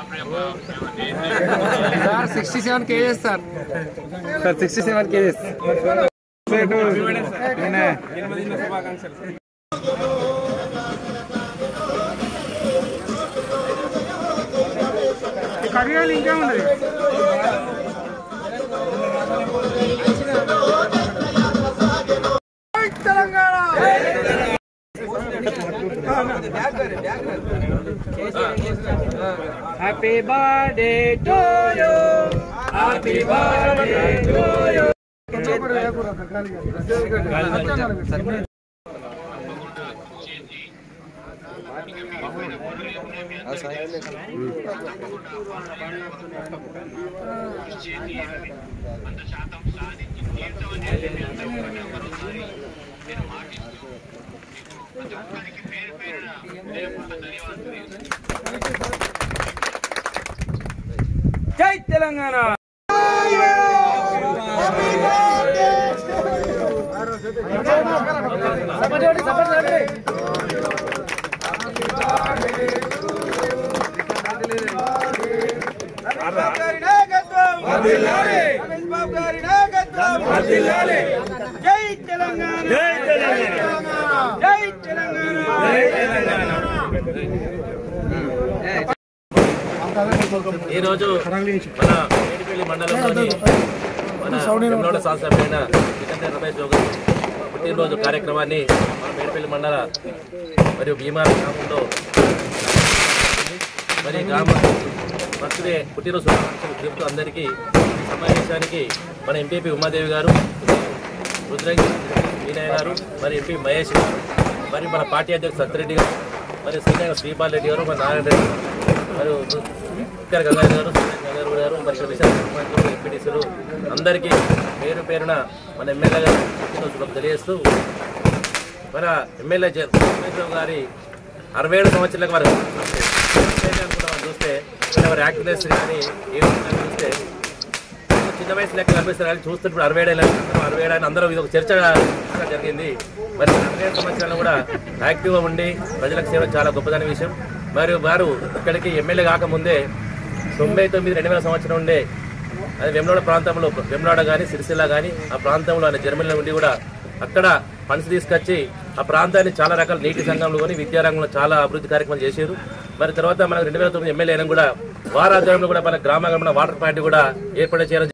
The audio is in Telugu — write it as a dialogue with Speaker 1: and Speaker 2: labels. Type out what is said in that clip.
Speaker 1: sir sixty seven KGs sir sir sixty seven KGs కడిగాలి ఇంకా ఉన్నది happy birthday to you happy birthday to you జై తెలంగాణ
Speaker 2: జై తెలంగాణ జై తెలంగాణ జై తెలంగాణ
Speaker 3: ఈ రోజు మన మేడిపల్లి మండలంలోని మన వెమ్లవాడ శాసనసభ్యులైన సికందర్ రమేష్ జోగన్ పుట్టినరోజు కార్యక్రమాన్ని మన మేడిపల్లి మండల మరియు భీమా గ్రామంలో మరి గ్రామ బర్త్డే పుట్టినరోజు శుభాకాంక్షలు తెలుపుతూ అందరికీ ఈ సమావేశానికి మన ఎంపీపీ ఉమాదేవి గారు రుద్రంగి వీనయ్య గారు మరి ఎంపీ మహేష్ గారు మరి మన పార్టీ అధ్యక్షుడు సత్యరెడ్డి గారు మరి సీనియర్ శ్రీపాల్ రెడ్డి గారు మరి నారాయణ రెడ్డి గారు మరి ఇక్కడ గంగాధర్ గారు గంగాధర్ గారు మరి ఇక్కడ విశాఖ సర్పంచులు ఎంపీటీసీలు అందరికీ పేరు పేరున మన ఎమ్మెల్యే గారు పుట్టినరోజు శుభం తెలియజేస్తూ మన ఎమ్మెల్యే జ- రమేశ్వరరావు గారి అరవై ఏడు సంవత్సరాలకు వారు కూడా మనం చూస్తే అంటే వారి యాక్టివ్నెస్ కానీ ఏ విధంగా చూస్తే చిన్న వయసు లెక్క కనిపిస్తారు కానీ చూస్తున్నప్పుడు అరవై ఏడు అరవై ఏడు అని అందరూ ఇది ఒక చర్చ జరిగింది మరి అరవై ఏడు సంవత్సరాలు కూడా యాక్టివ్గా ఉండి ప్రజలకు సేవ చాలా గొప్పదైన విషయం మరియు వారు ఇక్కడికి ఎమ్మెల్యే కాకముందే తొంభై తొమ్మిది రెండు వేల సంవత్సరం ఉండే అది వెమ్లవాడ ప్రాంతంలో వెమ్లవాడ కానీ సిరిసిల్ల కానీ ఆ ప్రాంతంలో ఆయన జర్మనీలో ఉండి కూడా అక్కడ ఫండ్స్ తీసుకొచ్చి ఆ ప్రాంతాన్ని చాలా రకాల నీటి సంఘంలో కానీ విద్యారంగంలో చాలా అభివృద్ధి కార్యక్రమాలు చేశారు మరి తర్వాత మనకు రెండు వేల తొమ్మిది ఎమ్మెల్యే అయినా కూడా వారి ఆధ్వర్యంలో కూడా మన గ్రామ వాటర్ పాయింట్ కూడా ఏర్పాటు చేయాలని